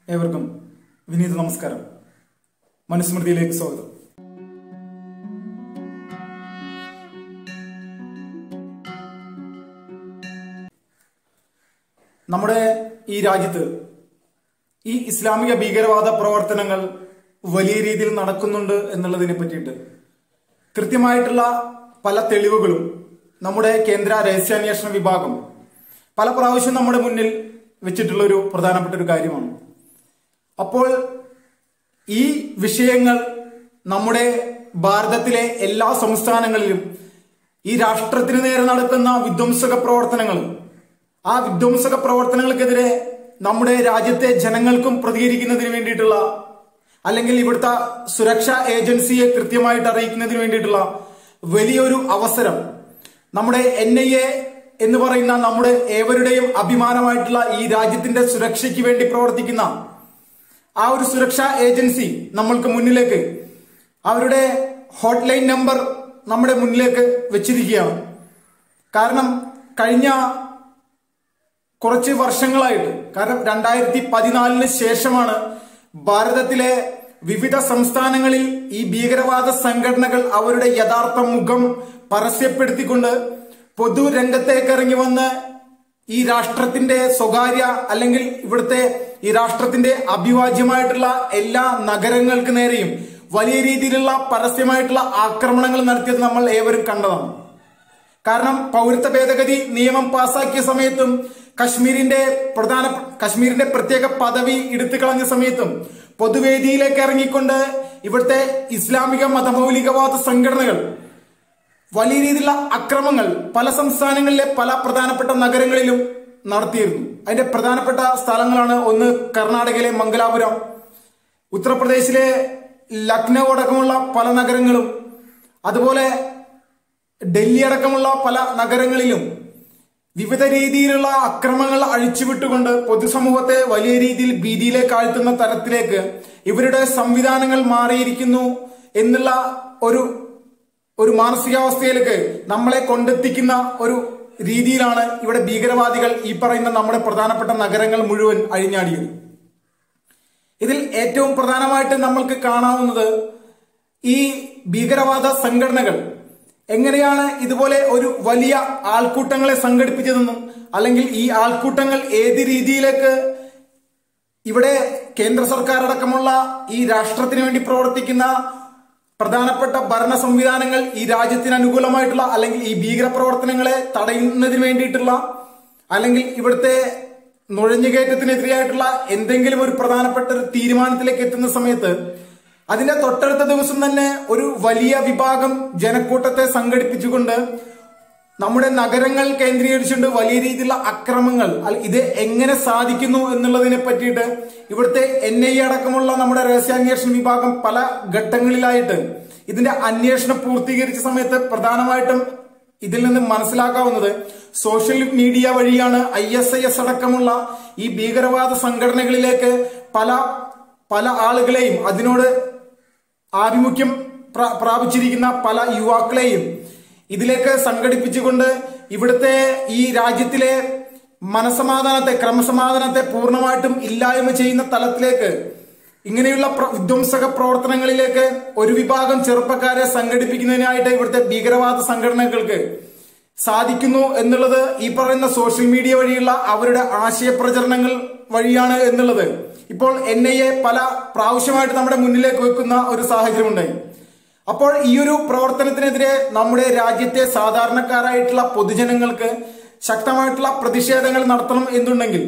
ഏവർക്കും വിനീത നമസ്കാരം മനുസ്മൃതിയിലേക്ക് സ്വാഗതം നമ്മുടെ ഈ രാജ്യത്ത് ഈ ഇസ്ലാമിക ഭീകരവാദ പ്രവർത്തനങ്ങൾ വലിയ രീതിയിൽ നടക്കുന്നുണ്ട് എന്നുള്ളതിനെ പറ്റിയിട്ട് കൃത്യമായിട്ടുള്ള പല തെളിവുകളും നമ്മുടെ കേന്ദ്ര രഹസ്യാന്വേഷണ വിഭാഗം പല പ്രാവശ്യം നമ്മുടെ മുന്നിൽ വെച്ചിട്ടുള്ള ഒരു പ്രധാനപ്പെട്ട ഒരു കാര്യമാണ് അപ്പോൾ ഈ വിഷയങ്ങൾ നമ്മുടെ ഭാരതത്തിലെ എല്ലാ സംസ്ഥാനങ്ങളിലും ഈ രാഷ്ട്രത്തിന് നേരെ നടക്കുന്ന വിധ്വംസക പ്രവർത്തനങ്ങളും ആ വിധ്വംസക പ്രവർത്തനങ്ങൾക്കെതിരെ നമ്മുടെ രാജ്യത്തെ ജനങ്ങൾക്കും പ്രതികരിക്കുന്നതിന് വേണ്ടിയിട്ടുള്ള അല്ലെങ്കിൽ ഇവിടുത്തെ സുരക്ഷാ ഏജൻസിയെ കൃത്യമായിട്ട് അറിയിക്കുന്നതിന് വേണ്ടിയിട്ടുള്ള വലിയൊരു അവസരം നമ്മുടെ എൻ ഐ എ എന്ന് പറയുന്ന നമ്മുടെ ഏവരുടെയും അഭിമാനമായിട്ടുള്ള ഈ രാജ്യത്തിന്റെ സുരക്ഷയ്ക്ക് വേണ്ടി പ്രവർത്തിക്കുന്ന ആ ഒരു സുരക്ഷാ ഏജൻസി നമ്മൾക്ക് മുന്നിലേക്ക് അവരുടെ ഹോട്ട്ലൈൻ നമ്പർ നമ്മുടെ മുന്നിലേക്ക് വെച്ചിരിക്കുകയാണ് കാരണം കഴിഞ്ഞ കുറച്ച് വർഷങ്ങളായിട്ട് കാരണം രണ്ടായിരത്തി പതിനാലിന് ശേഷമാണ് ഭാരതത്തിലെ വിവിധ സംസ്ഥാനങ്ങളിൽ ഈ ഭീകരവാദ സംഘടനകൾ അവരുടെ യഥാർത്ഥ മുഖം പരസ്യപ്പെടുത്തിക്കൊണ്ട് പൊതുരംഗത്തേക്ക് ഇറങ്ങി വന്ന് ഈ രാഷ്ട്രത്തിന്റെ സ്വകാര്യ അല്ലെങ്കിൽ ഇവിടുത്തെ ഈ രാഷ്ട്രത്തിന്റെ അഭിവാജ്യമായിട്ടുള്ള എല്ലാ നഗരങ്ങൾക്ക് നേരെയും വലിയ രീതിയിലുള്ള പരസ്യമായിട്ടുള്ള ആക്രമണങ്ങൾ നടത്തിയത് നമ്മൾ ഏവരും കണ്ടതാണ് കാരണം പൗരത്വ ഭേദഗതി നിയമം പാസാക്കിയ സമയത്തും കശ്മീരിന്റെ പ്രധാന കശ്മീരിന്റെ പ്രത്യേക പദവി എടുത്തു കളഞ്ഞ സമയത്തും പൊതുവേദിയിലേക്ക് ഇറങ്ങിക്കൊണ്ട് ഇവിടുത്തെ ഇസ്ലാമിക മതമൗലികവാദ സംഘടനകൾ വലിയ രീതിയിലുള്ള അക്രമങ്ങൾ പല സംസ്ഥാനങ്ങളിലെ പല പ്രധാനപ്പെട്ട നഗരങ്ങളിലും നടത്തിയിരുന്നു അതിന്റെ പ്രധാനപ്പെട്ട സ്ഥലങ്ങളാണ് ഒന്ന് കർണാടകയിലെ മംഗലാപുരം ഉത്തർപ്രദേശിലെ ലക്നൗ അടക്കമുള്ള പല നഗരങ്ങളും അതുപോലെ ഡൽഹി അടക്കമുള്ള പല നഗരങ്ങളിലും വിവിധ രീതിയിലുള്ള അക്രമങ്ങൾ അഴിച്ചുവിട്ടുകൊണ്ട് പൊതുസമൂഹത്തെ വലിയ രീതിയിൽ ഭീതിയിലേക്ക് ആഴ്ത്തുന്ന തരത്തിലേക്ക് ഇവരുടെ സംവിധാനങ്ങൾ മാറിയിരിക്കുന്നു എന്നുള്ള ഒരു ഒരു മാനസികാവസ്ഥയിലേക്ക് നമ്മളെ കൊണ്ടെത്തിക്കുന്ന ഒരു രീതിയിലാണ് ഇവിടെ ഭീകരവാദികൾ ഈ പറയുന്ന നമ്മുടെ പ്രധാനപ്പെട്ട നഗരങ്ങൾ മുഴുവൻ അഴിഞ്ഞാടിയത് ഇതിൽ ഏറ്റവും പ്രധാനമായിട്ട് നമ്മൾക്ക് കാണാവുന്നത് ഈ ഭീകരവാദ സംഘടനകൾ എങ്ങനെയാണ് ഇതുപോലെ ഒരു വലിയ ആൾക്കൂട്ടങ്ങളെ സംഘടിപ്പിച്ചതെന്നും അല്ലെങ്കിൽ ഈ ആൾക്കൂട്ടങ്ങൾ ഏത് രീതിയിലേക്ക് ഇവിടെ കേന്ദ്ര സർക്കാർ അടക്കമുള്ള ഈ രാഷ്ട്രത്തിന് വേണ്ടി പ്രവർത്തിക്കുന്ന പ്രധാനപ്പെട്ട ഭരണ സംവിധാനങ്ങൾ ഈ രാജ്യത്തിന് അനുകൂലമായിട്ടുള്ള അല്ലെങ്കിൽ ഈ ഭീകര പ്രവർത്തനങ്ങളെ തടയുന്നതിന് വേണ്ടിയിട്ടുള്ള അല്ലെങ്കിൽ ഇവിടുത്തെ നുഴഞ്ഞുകയറ്റത്തിനെതിരെയായിട്ടുള്ള എന്തെങ്കിലും ഒരു പ്രധാനപ്പെട്ട ഒരു തീരുമാനത്തിലേക്ക് എത്തുന്ന സമയത്ത് അതിന്റെ തൊട്ടടുത്ത ദിവസം തന്നെ ഒരു വലിയ വിഭാഗം ജനക്കൂട്ടത്തെ സംഘടിപ്പിച്ചുകൊണ്ട് നമ്മുടെ നഗരങ്ങൾ കേന്ദ്രീകരിച്ചുകൊണ്ട് വലിയ രീതിയിലുള്ള അക്രമങ്ങൾ ഇത് എങ്ങനെ സാധിക്കുന്നു എന്നുള്ളതിനെ പറ്റിയിട്ട് ഇവിടുത്തെ എൻ ഐ അടക്കമുള്ള നമ്മുടെ രഹസ്യാന്വേഷണ വിഭാഗം പല ഘട്ടങ്ങളിലായിട്ട് ഇതിന്റെ അന്വേഷണം പൂർത്തീകരിച്ച സമയത്ത് പ്രധാനമായിട്ടും ഇതിൽ നിന്ന് മനസ്സിലാക്കാവുന്നത് സോഷ്യൽ മീഡിയ വഴിയാണ് ഐ എസ് ഐ എസ് അടക്കമുള്ള ഈ ഭീകരവാദ സംഘടനകളിലേക്ക് പല പല ആളുകളെയും അതിനോട് ആഭിമുഖ്യം പ്രാപിച്ചിരിക്കുന്ന പല യുവാക്കളെയും ഇതിലേക്ക് സംഘടിപ്പിച്ചുകൊണ്ട് ഇവിടുത്തെ ഈ രാജ്യത്തിലെ മനസമാധാനത്തെ ക്രമസമാധാനത്തെ പൂർണ്ണമായിട്ടും ഇല്ലായ്മ ചെയ്യുന്ന തലത്തിലേക്ക് ഇങ്ങനെയുള്ള വിധ്വംസക പ്രവർത്തനങ്ങളിലേക്ക് ഒരു വിഭാഗം ചെറുപ്പക്കാരെ സംഘടിപ്പിക്കുന്നതിനായിട്ട് ഇവിടുത്തെ ഭീകരവാദ സംഘടനകൾക്ക് സാധിക്കുന്നു എന്നുള്ളത് ഈ പറയുന്ന സോഷ്യൽ മീഡിയ വഴിയുള്ള അവരുടെ ആശയപ്രചരണങ്ങൾ വഴിയാണ് എന്നുള്ളത് ഇപ്പോൾ എൻ ഐ എ പല പ്രാവശ്യമായിട്ട് നമ്മുടെ മുന്നിലേക്ക് വെക്കുന്ന ഒരു സാഹചര്യമുണ്ടായി അപ്പോൾ ഈ ഒരു പ്രവർത്തനത്തിനെതിരെ നമ്മുടെ രാജ്യത്തെ സാധാരണക്കാരായിട്ടുള്ള പൊതുജനങ്ങൾക്ക് ശക്തമായിട്ടുള്ള പ്രതിഷേധങ്ങൾ നടത്തണം എന്നുണ്ടെങ്കിൽ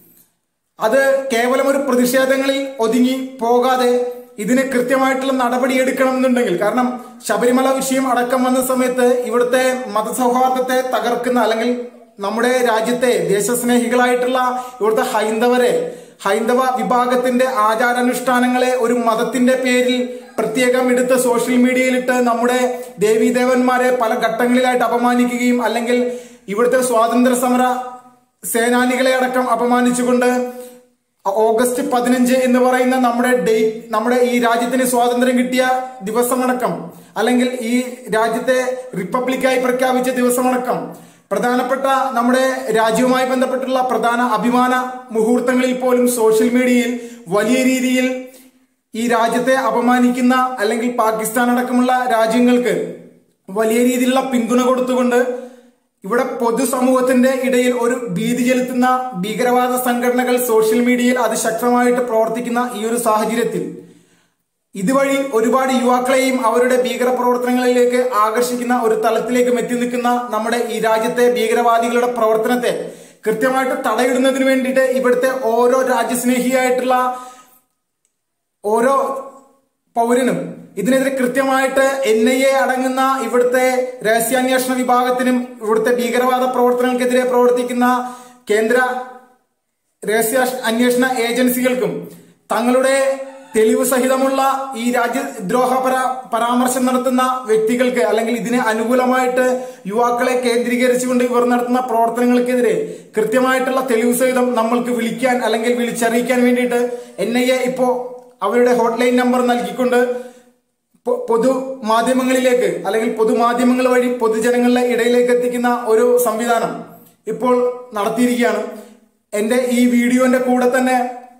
അത് കേവലം ഒരു പ്രതിഷേധങ്ങളിൽ ഒതുങ്ങി പോകാതെ ഇതിന് കൃത്യമായിട്ടുള്ള നടപടി എടുക്കണം എന്നുണ്ടെങ്കിൽ കാരണം ശബരിമല വിഷയം അടക്കം വന്ന സമയത്ത് ഇവിടുത്തെ മതസൗഹാർദ്ദത്തെ തകർക്കുന്ന അല്ലെങ്കിൽ നമ്മുടെ രാജ്യത്തെ ദേശസ്നേഹികളായിട്ടുള്ള ഇവിടുത്തെ ഹൈന്ദവരെ ഹൈന്ദവ വിഭാഗത്തിന്റെ ആചാരാനുഷ്ഠാനങ്ങളെ ഒരു മതത്തിന്റെ പേരിൽ പ്രത്യേകം എടുത്ത് സോഷ്യൽ മീഡിയയിലിട്ട് നമ്മുടെ ദേവീദേവന്മാരെ പല ഘട്ടങ്ങളിലായിട്ട് അപമാനിക്കുകയും അല്ലെങ്കിൽ ഇവിടുത്തെ സ്വാതന്ത്ര്യ സമര സേനാനികളെ അടക്കം അപമാനിച്ചുകൊണ്ട് ഓഗസ്റ്റ് പതിനഞ്ച് എന്ന് പറയുന്ന നമ്മുടെ ഡേറ്റ് നമ്മുടെ ഈ രാജ്യത്തിന് സ്വാതന്ത്ര്യം കിട്ടിയ ദിവസമടക്കം അല്ലെങ്കിൽ ഈ രാജ്യത്തെ റിപ്പബ്ലിക്കായി പ്രഖ്യാപിച്ച ദിവസമടക്കം പ്രധാനപ്പെട്ട നമ്മുടെ രാജ്യവുമായി ബന്ധപ്പെട്ടുള്ള പ്രധാന അഭിമാന മുഹൂർത്തങ്ങളിൽ പോലും സോഷ്യൽ മീഡിയയിൽ വലിയ രീതിയിൽ ഈ രാജ്യത്തെ അപമാനിക്കുന്ന അല്ലെങ്കിൽ പാകിസ്ഥാൻ അടക്കമുള്ള രാജ്യങ്ങൾക്ക് വലിയ രീതിയിലുള്ള പിന്തുണ കൊടുത്തുകൊണ്ട് ഇവിടെ പൊതുസമൂഹത്തിന്റെ ഇടയിൽ ഒരു ഭീതി ചെലുത്തുന്ന ഭീകരവാദ സംഘടനകൾ സോഷ്യൽ മീഡിയയിൽ അതിശക്തമായിട്ട് പ്രവർത്തിക്കുന്ന ഈ ഒരു സാഹചര്യത്തിൽ ഇതുവഴി ഒരുപാട് യുവാക്കളെയും അവരുടെ ഭീകര പ്രവർത്തനങ്ങളിലേക്ക് ആകർഷിക്കുന്ന ഒരു തലത്തിലേക്കും എത്തി നിൽക്കുന്ന നമ്മുടെ ഈ രാജ്യത്തെ ഭീകരവാദികളുടെ പ്രവർത്തനത്തെ കൃത്യമായിട്ട് തടയിടുന്നതിന് വേണ്ടിയിട്ട് ഇവിടുത്തെ ഓരോ രാജ്യസ്നേഹിയായിട്ടുള്ള ഓരോ പൗരനും ഇതിനെതിരെ കൃത്യമായിട്ട് എൻ ഐ എ അടങ്ങുന്ന ഇവിടുത്തെ രഹസ്യാന്വേഷണ വിഭാഗത്തിനും ഇവിടുത്തെ ഭീകരവാദ പ്രവർത്തനങ്ങൾക്കെതിരെ പ്രവർത്തിക്കുന്ന കേന്ദ്ര രഹസ്യ അന്വേഷണ ഏജൻസികൾക്കും തങ്ങളുടെ തെളിവ് സഹിതമുള്ള ഈ രാജ്യദ്രോഹ പരാ പരാമർശം നടത്തുന്ന വ്യക്തികൾക്ക് അല്ലെങ്കിൽ ഇതിന് അനുകൂലമായിട്ട് യുവാക്കളെ കേന്ദ്രീകരിച്ചുകൊണ്ട് ഇവർ നടത്തുന്ന പ്രവർത്തനങ്ങൾക്കെതിരെ കൃത്യമായിട്ടുള്ള തെളിവ് സഹിതം നമ്മൾക്ക് വിളിക്കാൻ അല്ലെങ്കിൽ വിളിച്ചറിയിക്കാൻ വേണ്ടിയിട്ട് എൻ ഐ എ ഇപ്പോ അവരുടെ ഹോട്ട്ലൈൻ നമ്പർ നൽകിക്കൊണ്ട് പൊ- പൊതുമാധ്യമങ്ങളിലേക്ക് അല്ലെങ്കിൽ പൊതുമാധ്യമങ്ങൾ വഴി പൊതുജനങ്ങളുടെ ഇടയിലേക്ക് എത്തിക്കുന്ന ഒരു സംവിധാനം ഇപ്പോൾ നടത്തിയിരിക്കുകയാണ് എന്റെ ഈ വീഡിയോന്റെ കൂടെ തന്നെ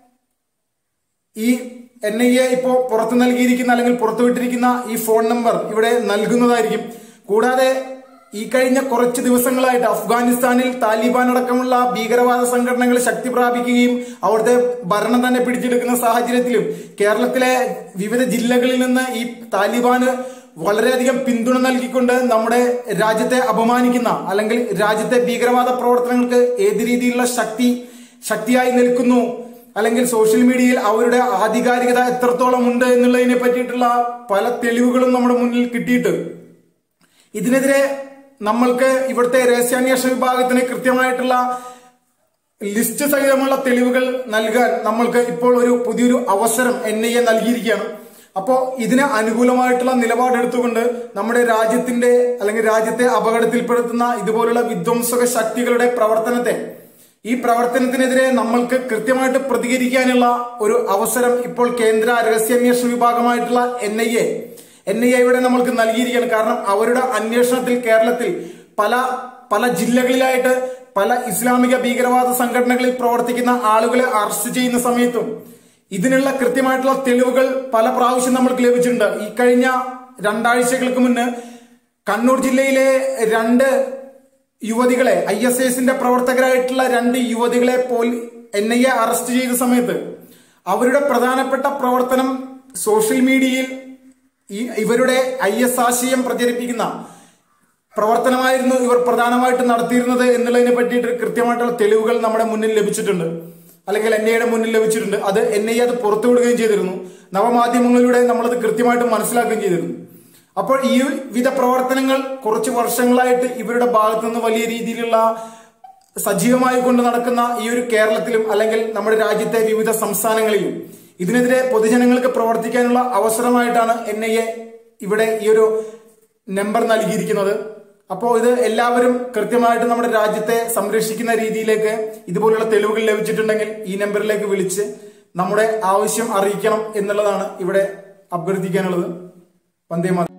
ഈ എൻ ഐ എ ഇപ്പോ പുറത്തു നൽകിയിരിക്കുന്ന അല്ലെങ്കിൽ പുറത്തുവിട്ടിരിക്കുന്ന ഈ ഫോൺ നമ്പർ ഇവിടെ നൽകുന്നതായിരിക്കും കൂടാതെ ഈ കഴിഞ്ഞ കുറച്ച് ദിവസങ്ങളായിട്ട് അഫ്ഗാനിസ്ഥാനിൽ താലിബാൻ അടക്കമുള്ള ഭീകരവാദ സംഘടനകൾ ശക്തി പ്രാപിക്കുകയും അവിടുത്തെ ഭരണം തന്നെ പിടിച്ചെടുക്കുന്ന സാഹചര്യത്തിലും കേരളത്തിലെ വിവിധ ജില്ലകളിൽ നിന്ന് ഈ താലിബാന് വളരെയധികം പിന്തുണ നൽകിക്കൊണ്ട് നമ്മുടെ രാജ്യത്തെ അപമാനിക്കുന്ന അല്ലെങ്കിൽ രാജ്യത്തെ ഭീകരവാദ പ്രവർത്തനങ്ങൾക്ക് ഏത് രീതിയിലുള്ള ശക്തി ശക്തിയായി നിൽക്കുന്നു അല്ലെങ്കിൽ സോഷ്യൽ മീഡിയയിൽ അവരുടെ ആധികാരികത എത്രത്തോളം ഉണ്ട് എന്നുള്ളതിനെ പറ്റിയിട്ടുള്ള പല തെളിവുകളും നമ്മുടെ മുന്നിൽ കിട്ടിയിട്ട് ഇതിനെതിരെ നമ്മൾക്ക് ഇവിടുത്തെ രഹസ്യാന്വേഷണ വിഭാഗത്തിന് കൃത്യമായിട്ടുള്ള ലിസ്റ്റ് സഹിതമുള്ള തെളിവുകൾ നൽകാൻ നമ്മൾക്ക് ഇപ്പോൾ ഒരു പുതിയൊരു അവസരം എൻ ഐ എ നൽകിയിരിക്കുകയാണ് അപ്പോൾ ഇതിന് അനുകൂലമായിട്ടുള്ള നിലപാടെടുത്തുകൊണ്ട് നമ്മുടെ രാജ്യത്തിന്റെ അല്ലെങ്കിൽ രാജ്യത്തെ അപകടത്തിൽപ്പെടുത്തുന്ന ഇതുപോലുള്ള വിധ്വംസക ശക്തികളുടെ പ്രവർത്തനത്തെ ഈ പ്രവർത്തനത്തിനെതിരെ നമ്മൾക്ക് കൃത്യമായിട്ട് പ്രതികരിക്കാനുള്ള ഒരു അവസരം ഇപ്പോൾ കേന്ദ്ര രഹസ്യാന്വേഷണ വിഭാഗമായിട്ടുള്ള N I A N I എയുടെ നമ്മൾക്ക് നൽകിയിരിക്കുകയാണ് കാരണം അവരുടെ അന്വേഷണത്തിൽ കേരളത്തിൽ പല പല ജില്ലകളിലായിട്ട് പല ഇസ്ലാമിക ഭീകരവാദ സംഘടനകളിൽ പ്രവർത്തിക്കുന്ന ആളുകളെ അറസ്റ്റ് ചെയ്യുന്ന സമയത്തും ഇതിനുള്ള കൃത്യമായിട്ടുള്ള തെളിവുകൾ പല പ്രാവശ്യം നമ്മൾക്ക് ലഭിച്ചിട്ടുണ്ട് ഈ കഴിഞ്ഞ രണ്ടാഴ്ചകൾക്ക് മുന്ന് കണ്ണൂർ ജില്ലയിലെ രണ്ട് യുവതികളെ ഐ എസ് എസിന്റെ പ്രവർത്തകരായിട്ടുള്ള രണ്ട് യുവതികളെ പോലീ എൻ ഐ എ അറസ്റ്റ് ചെയ്ത സമയത്ത് അവരുടെ പ്രധാനപ്പെട്ട പ്രവർത്തനം സോഷ്യൽ മീഡിയയിൽ ഈ ഇവരുടെ ഐ എസ് ആശയം പ്രചരിപ്പിക്കുന്ന പ്രവർത്തനമായിരുന്നു ഇവർ പ്രധാനമായിട്ട് നടത്തിയിരുന്നത് എന്നുള്ളതിനെ പറ്റിയിട്ട് കൃത്യമായിട്ടുള്ള തെളിവുകൾ നമ്മുടെ മുന്നിൽ ലഭിച്ചിട്ടുണ്ട് അല്ലെങ്കിൽ എൻ ഐയുടെ മുന്നിൽ ലഭിച്ചിട്ടുണ്ട് അത് എൻ ഐ അത് പുറത്തുവിടുകയും ചെയ്തിരുന്നു നവമാധ്യമങ്ങളിലൂടെ നമ്മളത് കൃത്യമായിട്ട് മനസ്സിലാക്കുകയും ചെയ്തിരുന്നു അപ്പോൾ ഈ വിധ പ്രവർത്തനങ്ങൾ കുറച്ച് വർഷങ്ങളായിട്ട് ഇവരുടെ ഭാഗത്തു നിന്ന് വലിയ രീതിയിലുള്ള സജീവമായി കൊണ്ട് നടക്കുന്ന ഈ ഒരു കേരളത്തിലും അല്ലെങ്കിൽ നമ്മുടെ രാജ്യത്തെ വിവിധ സംസ്ഥാനങ്ങളിലും ഇതിനെതിരെ പൊതുജനങ്ങൾക്ക് പ്രവർത്തിക്കാനുള്ള അവസരമായിട്ടാണ് എൻ ഐ എ ഇവിടെ ഈ ഒരു നമ്പർ നൽകിയിരിക്കുന്നത് അപ്പോൾ ഇത് എല്ലാവരും കൃത്യമായിട്ട് നമ്മുടെ രാജ്യത്തെ സംരക്ഷിക്കുന്ന രീതിയിലേക്ക് ഇതുപോലുള്ള തെളിവുകൾ ലഭിച്ചിട്ടുണ്ടെങ്കിൽ ഈ നമ്പറിലേക്ക് വിളിച്ച് നമ്മുടെ ആവശ്യം അറിയിക്കണം എന്നുള്ളതാണ് ഇവിടെ അഭ്യർത്ഥിക്കാനുള്ളത് വന്ദേ മാതരം